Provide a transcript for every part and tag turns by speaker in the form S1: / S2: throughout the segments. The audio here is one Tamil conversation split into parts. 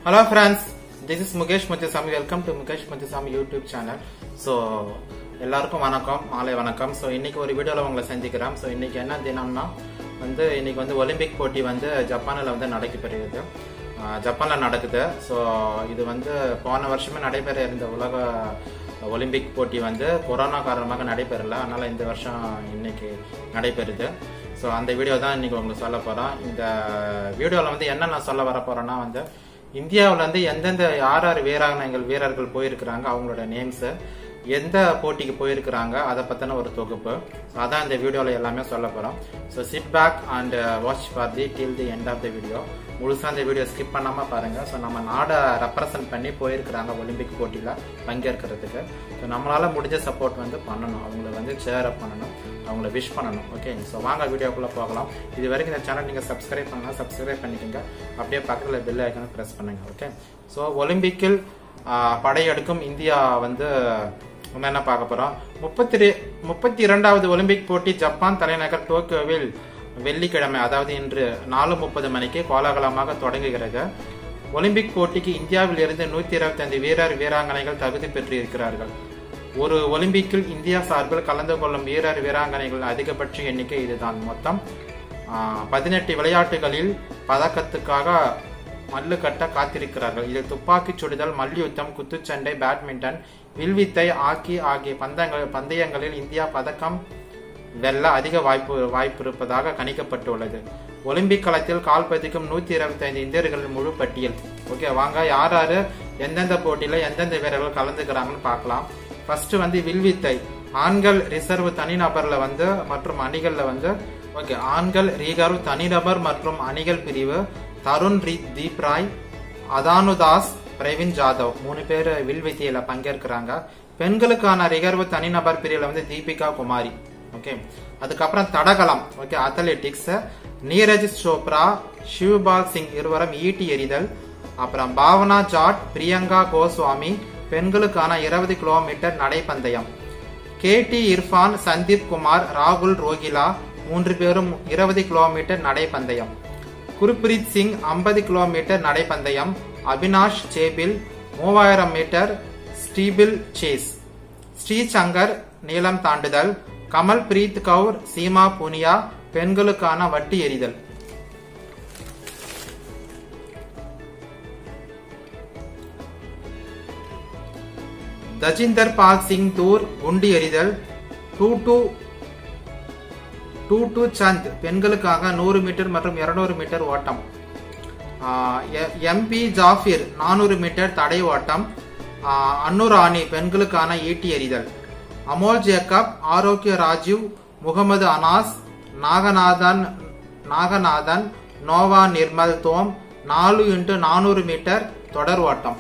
S1: hello friends this is Mukesh Muthusamy welcome to Mukesh Muthusamy YouTube channel so எல்லாருக்கும் வணக்கம் மாலை வணக்கம் ஸோ இன்னைக்கு ஒரு வீடியோவில் உங்களை சந்திக்கிறோம் ஸோ இன்னைக்கு என்ன தினம்னா வந்து இன்னைக்கு வந்து ஒலிம்பிக் போட்டி வந்து ஜப்பானில் வந்து நடைபெறுகிறது ஆஹ் ஜப்பான்ல நடக்குது ஸோ இது வந்து போன வருஷமே நடைபெற இருந்த உலக ஒலிம்பிக் போட்டி வந்து கொரோனா காரணமாக நடைபெறல அதனால இந்த வருஷம் இன்னைக்கு நடைபெறுது ஸோ அந்த வீடியோ தான் இன்னைக்கு உங்களுக்கு சொல்ல போறோம் இந்த வீடியோவில் வந்து என்ன நான் சொல்ல வர போறேன்னா வந்து இந்தியாவில் வந்து எந்தெந்த யார் யார் வீராங்கனைகள் வீரர்கள் போயிருக்கிறாங்க அவங்களோட நேம்ஸு எந்த போட்டிக்கு போயிருக்கிறாங்க அதை பற்றின ஒரு தொகுப்பு ஸோ அதான் இந்த வீடியோவில் எல்லாமே சொல்ல போகிறோம் so sit back and watch for the till the end of the video முழுசாக இந்த வீடியோ ஸ்கிப் பண்ணாமல் பாருங்கள் ஸோ நம்ம நாடை ரெப்ரசன்ட் பண்ணி போயிருக்கிறாங்க ஒலிம்பிக் போட்டியில் பங்கேற்கிறதுக்கு ஸோ நம்மளால் முடிஞ்ச சப்போர்ட் வந்து பண்ணணும் அவங்கள வந்து சேர் அப் பண்ணணும் அவங்கள விஷ் பண்ணணும் ஓகே ஸோ வாங்க வீடியோக்குள்ளே போகலாம் இது வரைக்கும் இந்த சேனல் நீங்கள் சப்ஸ்கிரைப் பண்ணலாம் சப்ஸ்கிரைப் பண்ணிக்கோங்க அப்படியே பக்கத்தில் பெல் ஐக்கனை ப்ரெஸ் பண்ணுங்க ஓகே ஸோ ஒலிம்பிக்கில் ஆஹ், படையெடுக்கும் இந்தியா வந்து நம்ம என்ன பார்க்க போறோம் முப்பத்தி ரெ- முப்பத்தி இரண்டாவது ஒலிம்பிக் போட்டி ஜப்பான் தலைநகர் டோக்கியோவில் வெள்ளிக்கிழமை அதாவது இன்று நாலு முப்பது மணிக்கு கோலாகலமாக தொடங்குகிறது ஒலிம்பிக் போட்டிக்கு இந்தியாவில் இருந்து நூத்தி இருபத்தைந்து வீரர் வீராங்கனைகள் தகுதி பெற்று இருக்கிறார்கள் ஒரு ஒலிம்பிக்கில் இந்தியா சார்பில் கலந்து கொள்ளும் வீரர் வீராங்கனைகள் அதிகபட்ச எண்ணிக்கை இதுதான் மொத்தம் பதினெட்டு விளையாட்டுகளில் பதக்கத்துக்காக மல்லு கட்ட காத்திருக்கிறார்கள் இதில் துப்பாக்கிச் சுடுதல் மல்யுத்தம் குத்துச்சண்டை பேட்மிண்டன் வில்வித்தை ஹாக்கி ஆகிய பந்தங்கள் பந்தயங்களில் இந்தியா பதக்கம் வெல்ல அதிக வாய்ப்பு வாய்ப்பு இருப்பதாக கணிக்கப்பட்டுள்ளது ஒலிம்பிக் களத்தில் கால் பதிக்கும் நூத்தி இருபத்தைந்து இந்தியர்களின் முழு பட்டியல் ஓகே வாங்க யார் யாரு எந்தெந்த போட்டியில எந்தெந்த வீரர்கள் கலந்துக்கிறாங்கன்னு பார்க்கலாம் ஃபர்ஸ்ட் வந்து வில்வித்தை ஆண்கள் ரிசர்வ் தனிநபர்ல வந்து மற்றும் அணிகள்ல வந்து ஓகே ஆண்கள் ரிகர்வ் தனிநபர் மற்றும் அணிகள் பிரிவு தருண் ரி தீப் ராய் அதானுதாஸ் பிரவீன் ஜாதவ் மூணு பேர் வில்வித்தையில பங்கேற்கிறாங்க பெண்களுக்கான ரிகர்வு தனிநபர் பிரிவுல வந்து தீபிகா குமாரி ஓகே அதுக்கப்புறம் தடகளம் ஓகே அத்லெட்டிக்ஸ் நீரஜ் சோப்ரா ஷிவ்பால் சிங் இருவரும் ஈட்டி எறிதல் அப்புறம் பாவனா ஜாட் பிரியங்கா கோஸ்வாமி பெண்களுக்கான இருபது கிலோமீட்டர் நடைப்பந்தயம் கேடி இர்ஃபான் சந்தீப் குமார் ராகுல் ரோகிலா மூன்று பேரும் இருபது கிலோமீட்டர் நடைப்பந்தயம் குர்பிரீத் சிங் 50 கிலோமீட்டர் நடைப்பந்தயம் அபினாஷ் சேபில் மூவாயிரம் மீட்டர் ஸ்டீபில் சேஸ் ஸ்ரீசங்கர் நீளம் தாண்டுதல் கமல் பிரீத் கவுர் சீமா புனியா பெண்களுக்கான வட்டி எறிதல் தஜிந்தர் பால் சிங் தூர் குண்டு எறிதல் two two two two Chand பெண்களுக்காக நூறு மீட்டர் மற்றும் இருநூறு மீட்டர் ஓட்டம் எம்பி ஜாஃபிர் நானூறு மீட்டர் தடை ஓட்டம் ஆஹ் அன்னு ராணி பெண்களுக்கான ஈட்டி எறிதல் அமோல் ஜேக்கப் ஆரோக்கிய ராஜீவ் முகமது அனாஸ் நாகநாதன் நாகநாதன் நோவா நிர்மல் தோம் நாலு இன்ட்டு நானூறு மீட்டர் தொடர் ஓட்டம்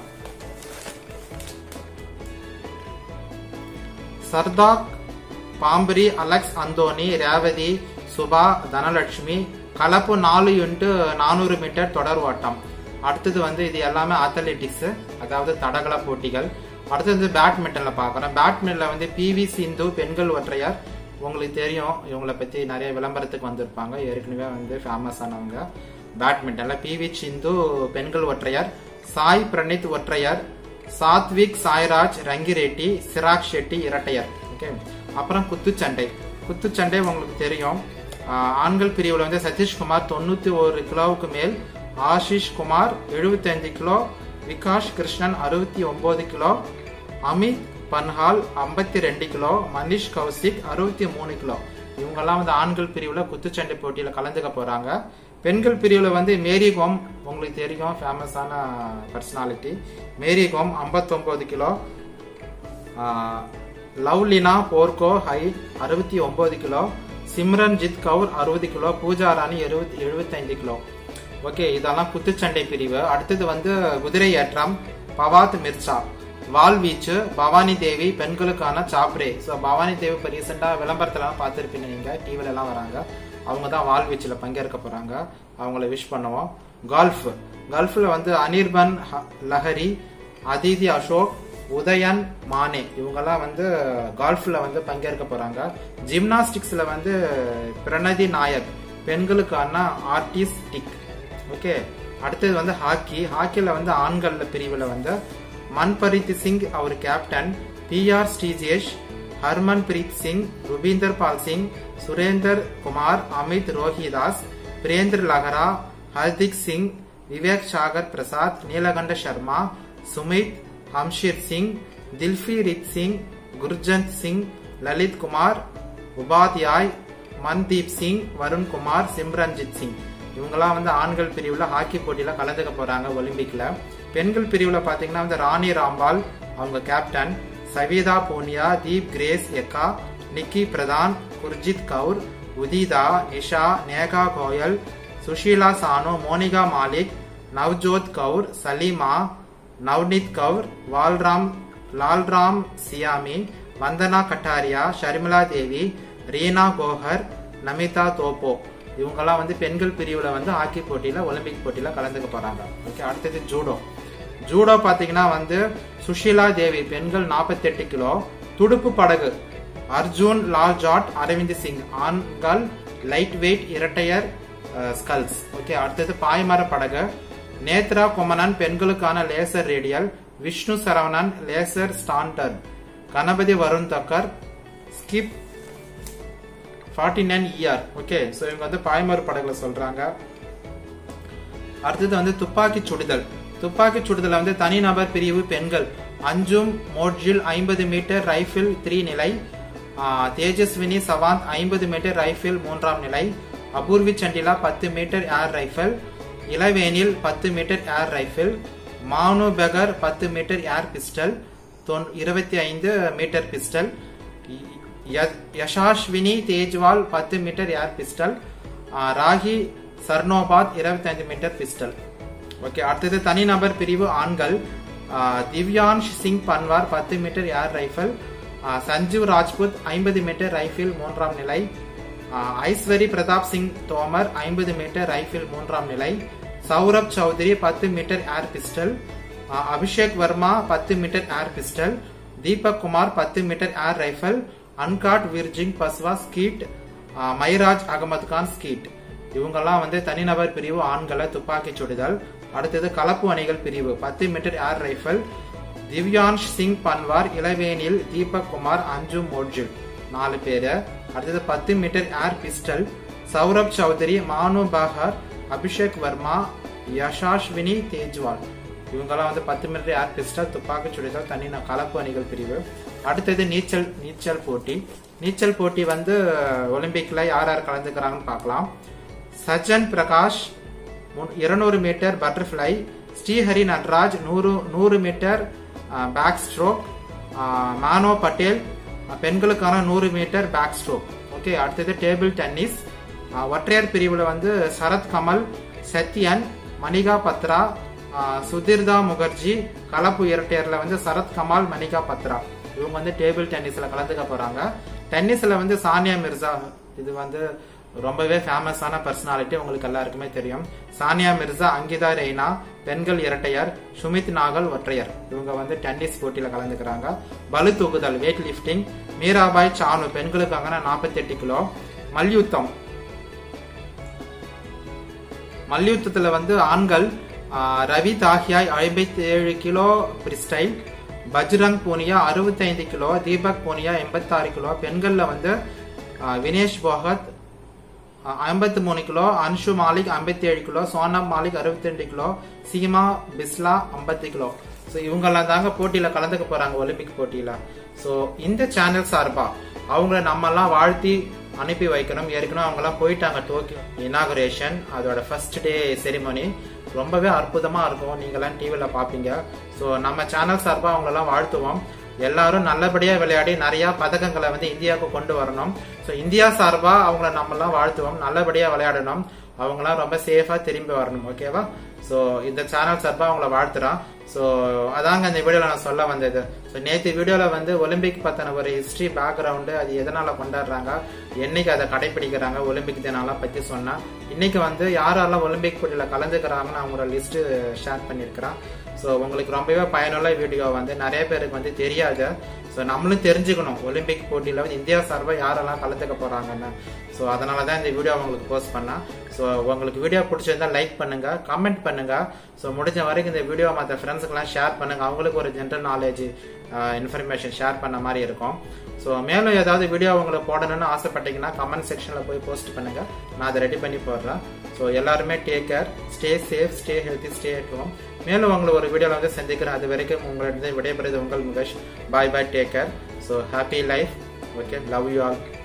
S1: சர்தாக் பாம்பரி அலெக்ஸ் அந்தோனி ரேவதி சுபா தனலட்சுமி கலப்பு நாலு இன்ட்டு நானூறு மீட்டர் தொடர் ஓட்டம் அடுத்தது வந்து இது எல்லாமே அத்லெட்டிக்ஸ் அதாவது தடகள போட்டிகள் அடுத்தது பேட்மிண்டன்ல பார்க்குறோம் பேட்மிண்டன்ல வந்து பிவி சிந்து பெண்கள் ஒற்றையர் உங்களுக்கு தெரியும் இவங்களை பத்தி நிறைய விளம்பரத்துக்கு வந்திருப்பாங்க ஏற்கனவே வந்து ஃபேமஸ் ஆனவங்க பேட்மிண்டன்ல பிவி சிந்து பெண்கள் ஒற்றையர் சாய் பிரணீத் ஒற்றையர் சாத்விக் சாய்ராஜ் ரங்கிரெட்டி சிராக் ஷெட்டி இரட்டையர் ஓகே அப்புறம் குத்துச்சண்டை குத்துச்சண்டை உங்களுக்கு தெரியும் ஆஹ் ஆண்கள் பிரிவில் வந்து சதீஷ்குமார் தொண்ணூத்தி ஒரு கிலோவுக்கு மேல் ஆஷிஷ் குமார் 75 கிலோ விகாஷ் கிருஷ்ணன் அறுபத்தி ஒன்பது கிலோ அமித் பன்ஹால் 52 ரெண்டு கிலோ மனிஷ் கௌசிக் அறுபத்தி மூணு கிலோ இவங்கெல்லாம் வந்து ஆண்கள் பிரிவுல குத்துச்சண்டை போட்டியில கலந்துக்க போறாங்க பெண்கள் பிரிவுல வந்து மேரி கோம் உங்களுக்கு தெரியும் ஃபேமஸான பர்சனாலிட்டி மேரி கோம் 59 கிலோ ஆஹ் லவ்லினா போர்கோ ஹை அறுபத்தி ஒன்பது கிலோ சிம்ரன் ஜித் கவுர் அறுபது கிலோ பூஜா ராணி எழுபத்தி எழுபத்தைந்து கிலோ ஓகே இதெல்லாம் குத்துச்சண்டை பிரிவு அடுத்தது வந்து குதிரை ஏற்றம் பவாத் மிர்சா வால்வீச்சு பவானி தேவி பெண்களுக்கான சாப்ரே ஸோ பவானி தேவி இப்போ ரீசெண்டாக விளம்பரத்துலலாம் பார்த்துருப்பீங்க நீங்கள் டிவில எல்லாம் வராங்க அவங்க தான் வால்வீச்சில் பங்கேற்க போகிறாங்க அவங்கள விஷ் பண்ணுவோம் கால்ஃப் கல்ஃபில் வந்து அனிர்பன் ஹ- லஹரி அதிதி அசோக் உதயன் மானே இவங்கெல்லாம் வந்து கால்ஃப்ல வந்து பங்கேற்க போறாங்க ஜிம்னாஸ்டிக்ஸ்ல வந்து பிரணதி நாயக் பெண்களுக்கான ஆர்டிஸ்டிக் ஓகே அடுத்தது வந்து ஹாக்கி ஹாக்கியில் வந்து ஆண்கள் பிரிவில் வந்து மன்பிரீத் சிங் அவர் captain P R Sreejesh Harmanpreet Singh Rupinder Pal Singh Surender Kumar Amit Rohidas Birendra லஹரா ஹர்திக் சிங் விவேக் சாகர் பிரசாத் நீலகண்ட சர்மா சுமித் ஹம்ஷீர் சிங் தில்ஃபீரித் சிங் குர்ஜந்த் சிங் லலித் குமார் உபாத்யாய் மன்தீப் சிங் வருண் குமார் சிம்ரன்ஜித் சிங் இவங்கெல்லாம் வந்து ஆண்கள் பிரிவில் ஹாக்கி போட்டியில் கலந்துக்க போறாங்க ஒலிம்பிக்ல பெண்கள் பிரிவில் பார்த்தீங்கன்னா வந்து ராணி ராம்பால் அவங்க கேப்டன் சவிதா பூனியா தீப் கிரேஸ் எக்கா நிக்கி பிரதான் குர்ஜித் கவுர் உதிதா நிஷா நேகா கோயல் சுஷீலா சானு மோனிகா மாலிக் நவ்ஜோத் கவுர் சலீமா நவ்னித் கவுர் வால்ராம் லால்ராம் சியாமி வந்தனா கட்டாரியா ஷர்மிளா தேவி ரீனா கோஹர் நமிதா தோப்போ இவங்கெல்லாம் வந்து பெண்கள் பிரிவில் வந்து ஹாக்கி போட்டியில் ஒலிம்பிக் போட்டியில் கலந்துக்க போகிறாங்க ஓகே அடுத்தது ஜூடோ ஜூடோ பார்த்தீங்கன்னா வந்து சுஷீலா தேவி பெண்கள் நாற்பத்தெட்டு கிலோ துடுப்பு படகு அர்ஜுன் லால் ஜாட் அரவிந்த் சிங் ஆண்கள் லைட் வெயிட் இரட்டையர் ஸ்கல்ஸ் ஓகே அடுத்தது பாய்மர படகு நேத்ரா குமணன் பெண்களுக்கான laser radial Vishnu Saravanan laser standard Ganapathy Varun Thakkar skiff forty nine year okay so இவங்க வந்து பாய்மர படகுல சொல்றாங்க அடுத்தது வந்து துப்பாக்கி சுடுதல் துப்பாக்கி சுடுதல் வந்து தனிநபர் பிரிவு பெண்கள் அஞ்சும் மோட்ஜில் ஐம்பது மீட்டர் ரைஃபிள் த்ரீ நிலை தேஜஸ்வினி சவாந்த் ஐம்பது மீட்டர் ரைஃபிள் மூன்றாம் நிலை அபூர்வி சண்டிலா பத்து மீட்டர் ஏர் ரைஃபிள் இளவேனில் பத்து metre air rifle Manu Bhaker பத்து மீட்டர் ஏர் பிஸ்டல் இருபத்தி ஐந்து மீட்டர் பிஸ்டல் யஷாஸ்வினி தேஜ்வால் பத்து metre air pistol Rahi Sarnobat இருபத்தி ஐந்து மீட்டர் பிஸ்டல் ஓகே அடுத்தது தனிநபர் பிரிவு ஆண்கள் திவ்யான்ஷ் சிங் பன்வார் பத்து metre air rifle Sanjeev Rajput ஐம்பது மீட்டர் ரைஃபிள் மூன்றாம் நிலை ஐஸ்வரி பிரதாப் சிங் தோமர் ஐம்பது மீட்டர் ரைஃபிள் மூன்றாம் நிலை சௌரப் சௌத்ரி பத்து metre air pistol Abhishek Verma பத்து metre air pistol Deepak Kumar பத்து metre air rifle Angad Virsingh Bajwa skeet Mairaj Ahmad Khan skeet இவங்கெல்லாம் வந்து தனிநபர் பிரிவு ஆண்களை துப்பாக்கி சுடுதல் அடுத்தது கலப்பு அணிகள் பிரிவு பத்து metre air rifle Divyansh Singh Panwar Elavenil Deepak Kumar Anjum Moudgil நாலு பேரு அடுத்தது பத்து metre air pistol Saurabh Chaudhary Manu Bhaker Abhishek Verma யஷாஸ்வினி தேஜ்வால் இவங்கெல்லாம் வந்து பத்து மீட்டர் ஏர் பிஸ்டல் துப்பாக்கி சுடுதல் தனி கலப்பு அணிகள் பிரிவு அடுத்தது நீச்சல் நீச்சல் போட்டி நீச்சல் போட்டி வந்து ஒலிம்பிக்ல யார் யார் கலந்துக்கிறாங்கன்னு பார்க்கலாம் சஜன் பிரகாஷ் இருநூறு மீட்டர் பட்டர்ஃப்ளை ஸ்ரீஹரி நட்ராஜ் நூறு நூறு metre backstroke Maana Patel பெண்களுக்கான நூறு மீட்டர் பேக் ஸ்ட்ரோக் ஓகே அடுத்தது டேபிள் டென்னிஸ் ஒற்றையர் பிரிவில் வந்து சரத் கமல் சத்யன் மணிகா பத்ரா சுதிர்தா முகர்ஜி கலப்பு இரட்டையர்ல வந்து சரத் கமால் மணிகா பத்ரா இவங்க வந்து டேபிள் டென்னிஸ்ல கலந்துக்க போறாங்க டென்னிஸ்ல வந்து சானியா மிர்சா இது வந்து ரொம்பவே ஃபேமஸான பர்சனாலிட்டி உங்களுக்கு எல்லாருக்குமே தெரியும் சானியா மிர்சா அங்கிதா ரெய்னா பெண்கள் இரட்டையர் சுமித் நாகல் ஒற்றையர் இவங்க வந்து டென்னிஸ் போட்டியில கலந்துக்கிறாங்க பளு தூக்குதல் வெயிட் லிஃப்டிங் மீராபாய் சானு பெண்களுக்கான நாற்பத்தி எட்டு கிலோ மல்யுத்தம் மல்யுத்தத்துல வந்து ஆண்கள் ரவி தாஹியாய் ஐம்பத்தி ஏழு கிலோ பிரிஸ்டைல் பஜ்ரங் பூனியா அறுபத்தைந்து கிலோ தீபக் பூனியா எண்பத்தாறு கிலோ பெண்கள்ல வந்து வினேஷ் போகத் ஐம்பத்தி மூணு கிலோ அன்ஷு மாலிக் ஐம்பத்தி ஏழு கிலோ சோனம் மாலிக் அறுபத்தி ரெண்டு கிலோ சீமா பிஸ்லா ஐம்பத்தி கிலோ ஸோ இவங்கெல்லாம் தாங்க போட்டியில கலந்துக்க போறாங்க ஒலிம்பிக் போட்டியில ஸோ இந்த சேனல் சார்பா அவங்கள நம்மெல்லாம் வாழ்த்தி அனுப்பி வைக்கணும் ஏற்கனவே அவங்கெல்லாம் போயிட்டாங்க டோக்கியோ இனாகுரேஷன் அதோட ஃபர்ஸ்ட் டே செரிமனி ரொம்பவே அற்புதமா இருக்கும் நீங்களாம் டிவியில் பார்ப்பீங்க ஸோ நம்ம சேனல் சார்பாக அவங்களெல்லாம் வாழ்த்துவோம் எல்லாரும் நல்லபடியா விளையாடி நிறைய பதக்கங்களை வந்து இந்தியாவுக்கு கொண்டு வரணும் ஸோ இந்தியா சார்பா அவங்கள நம்மலாம் வாழ்த்துவோம் நல்லபடியா விளையாடணும் அவங்களாம் ரொம்ப சேஃபா திரும்பி வரணும் ஓகேவா ஸோ இந்த சேனல் சார்பா அவங்கள வாழ்த்துறோம் ஸோ அதாங்க இந்த வீடியோவில் நான் சொல்ல வந்தது ஸோ நேற்று வீடியோவில் வந்து ஒலிம்பிக் பற்றின ஒரு ஹிஸ்ட்ரி பேக்ரவுண்டு அது எதனால் கொண்டாடுறாங்க என்னைக்கு அதை கடைபிடிக்கிறாங்க ஒலிம்பிக் தினாலாம் பற்றி சொன்னேன் இன்னைக்கு வந்து யாரெல்லாம் ஒலிம்பிக் போட்டியில் கலந்துக்கிறாங்கன்னு அவங்களோட லிஸ்ட்டு ஷேர் பண்ணியிருக்கிறேன் ஸோ உங்களுக்கு ரொம்பவே பயனுள்ள வீடியோ வந்து நிறைய பேருக்கு வந்து தெரியாது ஸோ நம்மளும் தெரிஞ்சுக்கணும் ஒலிம்பிக் போட்டியில் வந்து இந்தியா சார்பாக யாரெல்லாம் கலந்துக்க போறாங்கன்னு ஸோ அதனால தான் இந்த வீடியோ உங்களுக்கு போஸ்ட் பண்ணேன் ஸோ உங்களுக்கு வீடியோ பிடிச்சிருந்தா லைக் பண்ணுங்க கமெண்ட் பண்ணுங்க ஸோ முடிஞ்ச வரைக்கும் இந்த வீடியோ மற்ற ஃப்ரெண்ட்ஸுக்கெல்லாம் ஷேர் பண்ணுங்க அவங்களுக்கு ஒரு ஜென்ரல் நாலேஜ் இன்ஃபர்மேஷன் ஷேர் பண்ண மாதிரி இருக்கும் ஸோ மேலும் ஏதாவது வீடியோ உங்களுக்கு போடணும்னு ஆசைப்பட்டீங்கன்னா கமெண்ட் செக்ஷனில் போய் போஸ்ட் பண்ணுங்க நான் அதை ரெடி பண்ணி போடுறேன் ஸோ எல்லாருமே take care stay safe stay healthy stay at home மேலும் உங்களை ஒரு வீடியோவில் வந்து சந்திக்கிறேன் அது வரைக்கும் உங்களிடம் விடைபெறுது உங்கள் Mukesh bye bye take care so happy life okay love you all